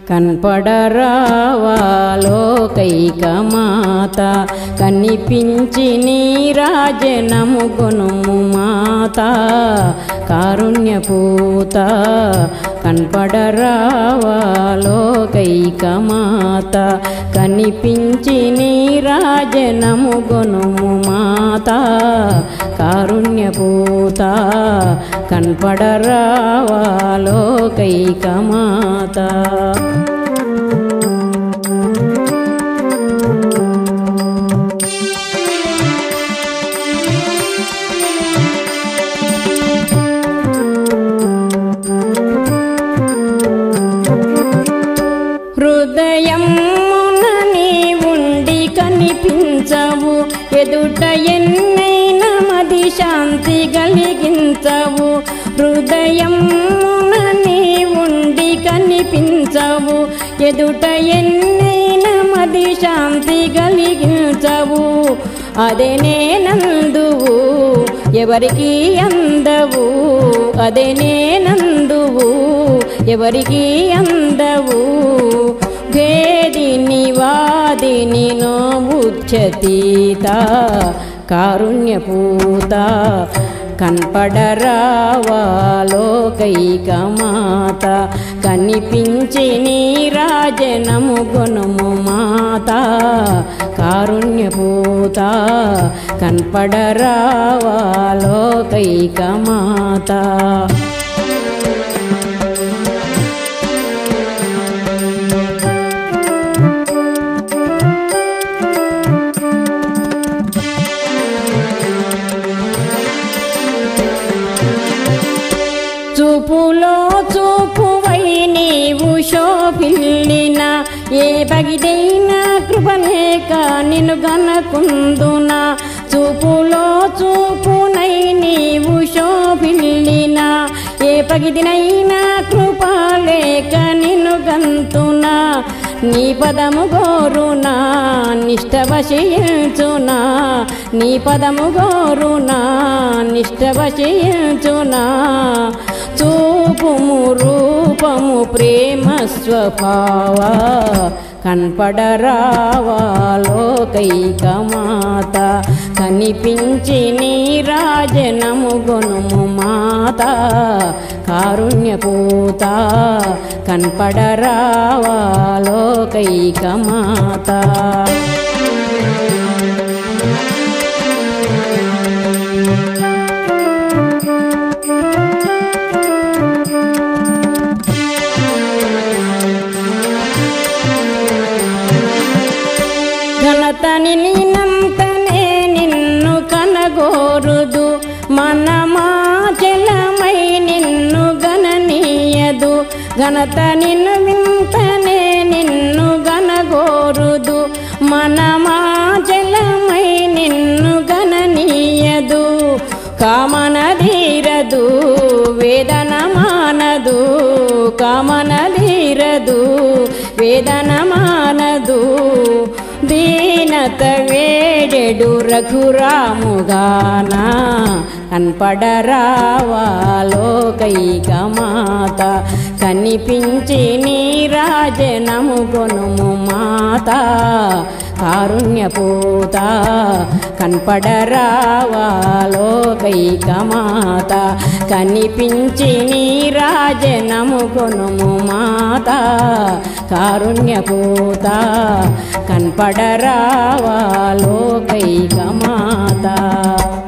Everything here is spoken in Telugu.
కనపడరావాలోకైక మాత కనిపించి నీ రాజనము గుణము మాత కారుణ్యపూత కనపడరావాలోకైక మాత కనిపించి నీ రాజనము గుణము మాత కారుణ్యపూత కనపడరావాలోకైక మాత హృదయమున నీ ఉండి కనిపించవు ఎదుట ఎన్నైన మది శాంతి కలిగించవు హృదయమున నీ ఉండి కనిపించవు ఎదుట ఎన్నైన మది శాంతి కలిగించవు అదే నేనందువు ఎవరికి అందవు అదే నేనందువు ఎవరికి అందవు గేదిని వాదిని నోముచ్చతీత కారుణ్యపూత కనపడరావాలోకైక మాత కనిపించి నీ రాజనము గుణము మాత కారుణ్యపూత కనపడరావాలోకైక మాత చూపులో చూపువై నీవు శోభిల్లిన ఏ బగిదైన కృపలేక నిన్ను గనకుందున చూపులో చూపునై నీవు శోభిల్లిన ఏ పగిదినైనా కృపలేక నిన్ను గంతునా నీ పదము గోరునా నిష్టవశయించునా నీ పదము గోరునా నిష్టవశయించునా చూపుము రూపము ప్రేమ స్వభావ కనపడరావాలోకైక మాత కనిపించి నీ రాజనము గుణము మాత కారుణ్యపూత కనపడరావాలోకైక మాత ఘనతని నీనంతనే నిన్ను కనగోరుదు మనమాచలమై నిన్ను గణనీయదు ఘనత నిన్ను వింతనే నిన్ను గనగోరుదు మనమాచలమై నిన్ను గణనీయదు కామనధీరదు వేదన మానదు కామనధీరదు వేదన మానదు దీనత వేడెడు రఘురాముగాన కనపడరావాలోకైక మాత కనిపించి నీ రాజనము కొనుము మాత కారుణ్యపూత కనపడరావాలోకైక మాత కనిపించి నీ రాజనము కొనుము మాత కారుణ్యపూత కనపడరావాలోకైక మాత